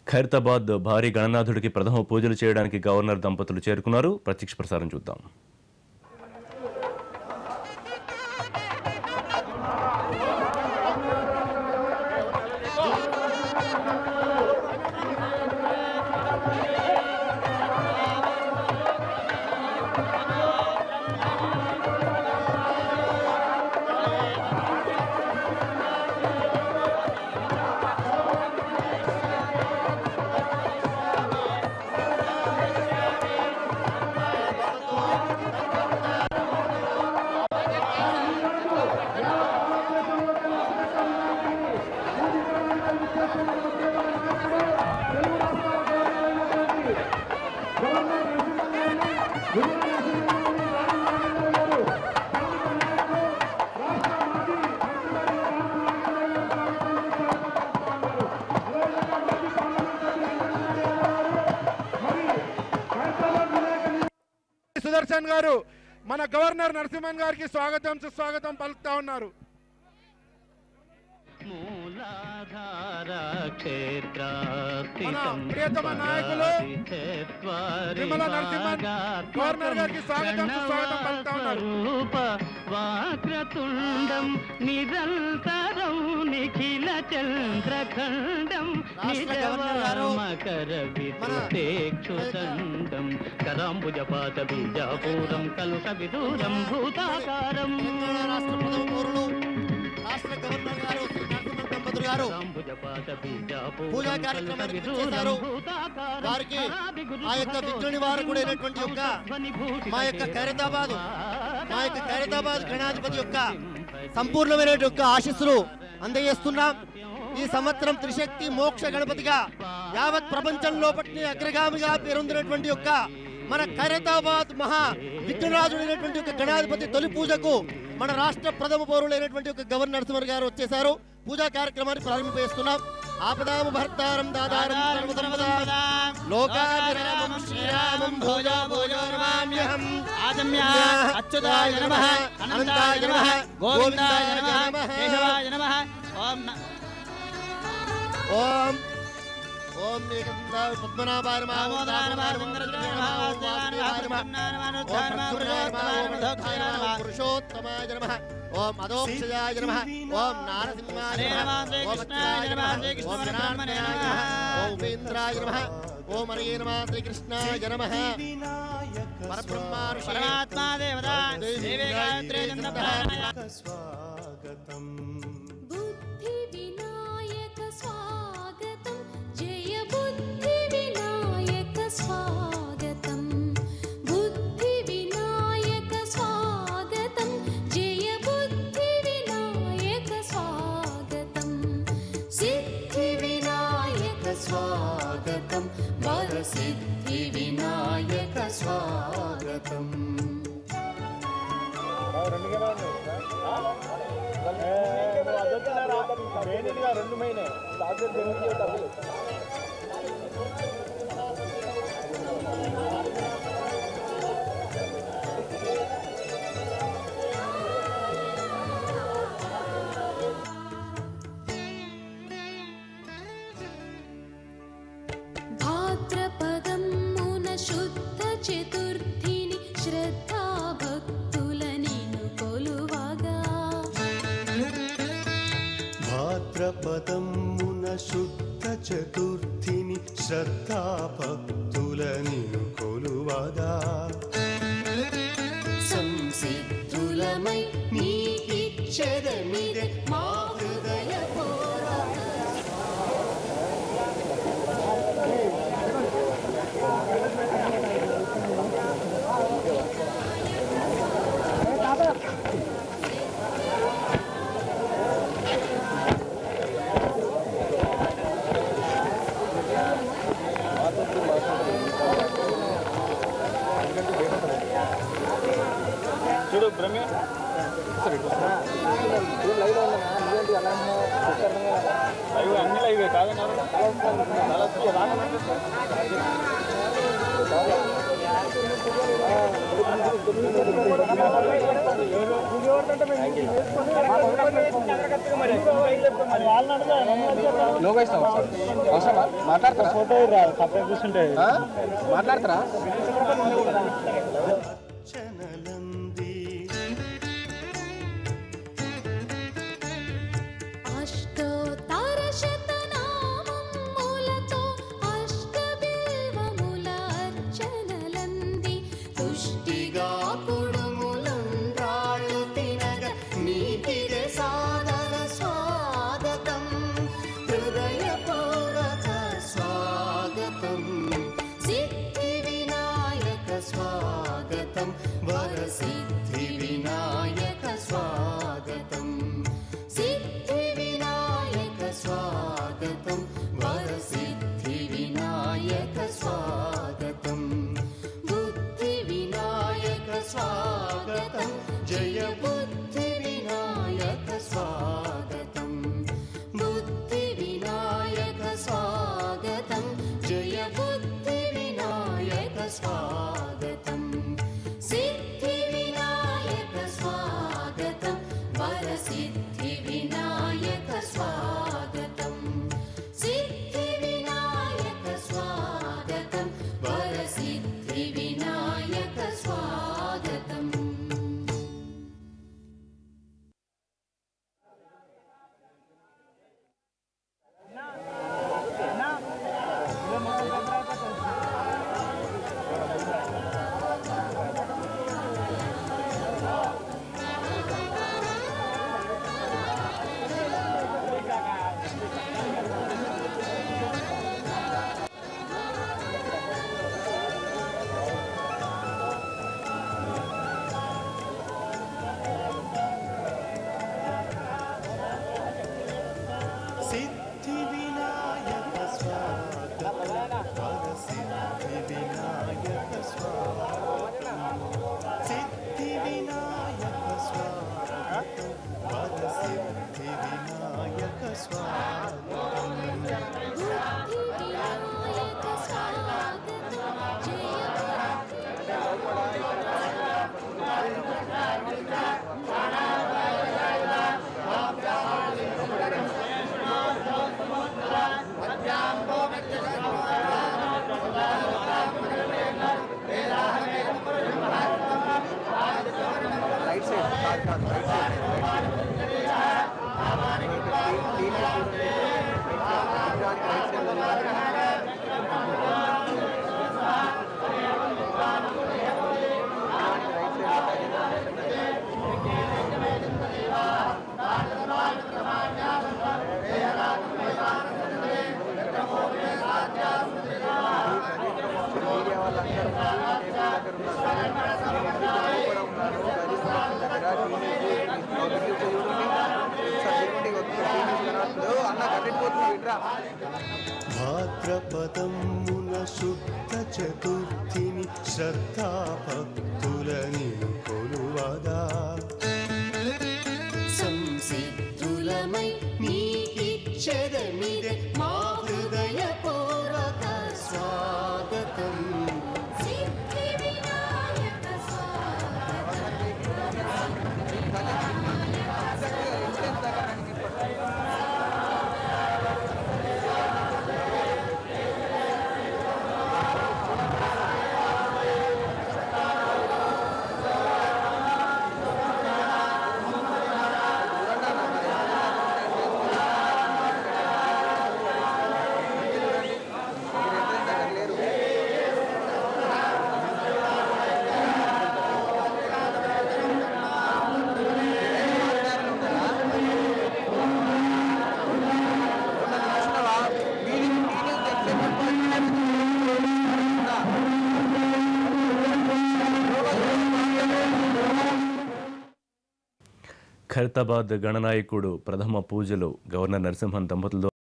ఖైరతాబాద్ భారీ గణనాథుడికి ప్రథమ పూజలు చేయడానికి గవర్నర్ దంపతులు చేరుకున్నారు ప్రత్యక్ష ప్రసారం చూద్దాం సుదర్శన్ గారు మన గవర్నర్ నరసింహన్ గారికి స్వాగతం సుస్వాగతం పలుకుతా ఉన్నారు మన ప్రియతమ నాయకులు విమల నరసింహన్ గవర్నర్ గారికి స్వాగతం సుస్వాగతం పలుకుతా ఉన్నారు వాక్రతుండం నిరంతరం నిఖిల చంద్రఖండం మకర విద్యుతేక్షుదండం కరాంబుజపాత బీజాపూరం కలుష విదూరం భూతాకారం రాష్ట్ర ప్రథమ పౌరులు రాష్ట్ర గవర్నర్ గారు శ్రీ నరసింహన్ దంపతులు గారు కరాంబుజపాత బీజాపూరం పూజా కార్యక్రమానికి చేశారు వారికి ఆ యొక్క విఘ్న నివారకుడైనటువంటి యొక్క మా యొక్క ఖైరతాబాద్ మా యొక్క ఖైరతాబాద్ గణాధిపతి యొక్క సంపూర్ణమైన యొక్క ఆశీస్సులు అందజేస్తున్నాం ఈ సంవత్సరం త్రిశక్తి మోక్ష గణపతిగా యావత్ ప్రపంచంలో పట్టిన అగ్రగామిగా పేరొందినటువంటి యొక్క మన ఖైరతాబాద్ మహా విఘ్నరాజుడైనటువంటి యొక్క గణాధిపతి తొలి పూజకు మన రాష్ట్ర ప్రథమ పౌరులైనటువంటి ఒక గవర్నర్ నరసింహన్ గారు వచ్చేశారు పూజా కార్యక్రమాన్ని ప్రారంభిస్తున్నాం ఆపదాము భర్తారం దాదారం సర్వసర్వదా లోకాభిరామం శ్రీరామం భోజో భోజో నమామ్యహం ఆదమ్య అచ్యుతాయ నమః అనంతాయ నమః గోవిందాయ నమః కేశవాయ నమః ఓం న- ఓం ఓం ఏకదంతాయ పద్మనాభాయ నమః ఓం దామోదరాయ నమః దామోదరాయ సుందరజనాయ నమః నమః ఓం వాసుదేవాయ వాసుదేవాయ నమః నమః పురుషోత్తమాయ ఓం నమః ప్రద్యుమ్నాయ నమః ఓం పురుషోత్తమాయ మధోక్షాయ నమః నమః పురుషోత్తమాయ నమః ఓం అధోక్షయాయ నమః ఓం నారసింహాయ హరే నమః నమః శ్రీ ఓం కృష్ణాయ అచ్యుతాయ నమః నమః శ్రీ కృష్ణ ఓం పరబ్రహ్మణే జనార్దనాయ నమః. నమః ఓం ఉపేంద్రాయ నమః ఓం హరే నమః శ్రీకృష్ణాయ నమః పరబ్రహ్మ ఋషి పరమాత్మా దేవత దేవే గాయత్రీ చంద్రప్రాణాయ బుద్ధి వినాయక స్వాగతం జయ బుద్ధి వినాయక స్వాగతం బుద్ధి వినాయక స్వాగతం జయ బుద్ధి వినాయక స్వాగతం సిద్ధి వినాయక స్వాగతం వరసిద్ధి వినాయక స్వాగతం భాద్రపదం మున శుద్ధ చతుర్థిని శ్రద్ధా భక్తుల నిను కొలువగా భాద్రపదమున శుద్ధ చతుర్థిని శ్రద్ధా భక్తుల నిను కొలువగా సంసిద్ధులమై నీకిచ్చదమిదే మా హృదయ చూడు బ్రహ్మే లైవ్ అన్ని లైవ్ కాదన్నారు చనలంది అష్టోత్తరశతనామములతో అష్టబిల్వముల అర్చనలంది తుష్టిగా కుడుములుండ్రాళ్ళు తినగ నీకిదే సాదర స్వాగతం హృదయపూర్వక స్వాగతం సిద్ధి వినాయక స్వాగతం వరసిద్ధి వినాయక స్వాగతం సిద్ధి వినాయక స్వాగతం వరసిద్ధి వినాయక స్వాగతం బుద్ధి వినాయక స్వాగతం జయ బుద్ధి వినాయక స్వాగతం బుద్ధి వినాయక స్వాగతం జయ బుద్ధి వినాయక స్వాగతం సిద్ధి వినాయక స్వాగతం వరసిద్ధి వినాయక స్వాగతం సిద్ధి వినాయక స్వాగతం వరసిద్ధి వినాయక స్వాగతం సిద్ధి వినాయక స్వాగతం వరసిద్ధి వినాయక స్వాగతం సిద్ధి వినాయక స్వాగతం వరసిద్ధి వినాయక స్వాగతం బుద్ధి వినాయక స్వాగతం జయ భాద్రపదమున శుద్ధ చతుర్థిని శ్రద్ధాభక్తులని కొలువగా సంసిద్ధులమై నీకిచ్చదమిదే మా హృదయపూర్వక స్వాగతం సిద్ధి వినాయక స్వాగతం ఖైరతాబాద్ గణనాయకుడు ప్రథమ పూజలు గవర్నర్ నరసింహన్ దంపతులతో